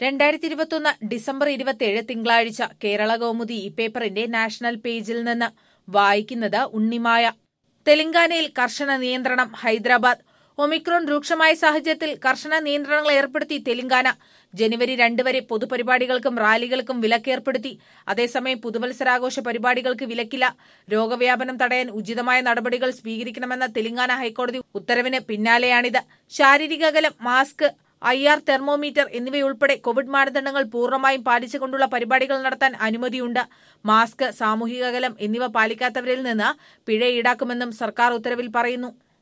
രണ്ടായിരത്തി ഇരുപത്തൊന്ന് ഡിസംബർ ഇരുപത്തിയേഴ് തിങ്കളാഴ്ച കേരള കൗമുദി ഈ പേപ്പറിന്റെ നാഷണൽ പേജിൽ നിന്ന് വായിക്കുന്നത് ഉണ്ണിമായ തെലങ്കാനയിൽ കർശന നിയന്ത്രണം ഹൈദരാബാദ് ഒമിക്രോൺ രൂക്ഷമായ സാഹചര്യത്തിൽ കർശന നിയന്ത്രണങ്ങൾ ഏർപ്പെടുത്തി തെലങ്കാന ജനുവരി രണ്ട് വരെ പൊതുപരിപാടികൾക്കും റാലികൾക്കും വിലക്കേർപ്പെടുത്തി അതേസമയം പുതുവത്സരാഘോഷ പരിപാടികൾക്ക് വിലക്കില്ല രോഗവ്യാപനം തടയാൻ ഉചിതമായ നടപടികൾ സ്വീകരിക്കണമെന്ന തെലങ്കാന ഹൈക്കോടതി ഉത്തരവിന് പിന്നാലെയാണിത് ശാരീരിക അകലം മാസ്ക് ഐ ആർ തെർമോമീറ്റർ എന്നിവയുൾപ്പെടെ കോവിഡ് മാനദണ്ഡങ്ങൾ പൂർണ്ണമായും പാലിച്ചുകൊണ്ടുള്ള പരിപാടികൾ നടത്താൻ അനുമതിയുണ്ട് മാസ്ക് സാമൂഹിക അകലം എന്നിവ പാലിക്കാത്തവരിൽ നിന്ന് പിഴ ഈടാക്കുമെന്നും സർക്കാർ ഉത്തരവിൽ പറയുന്നു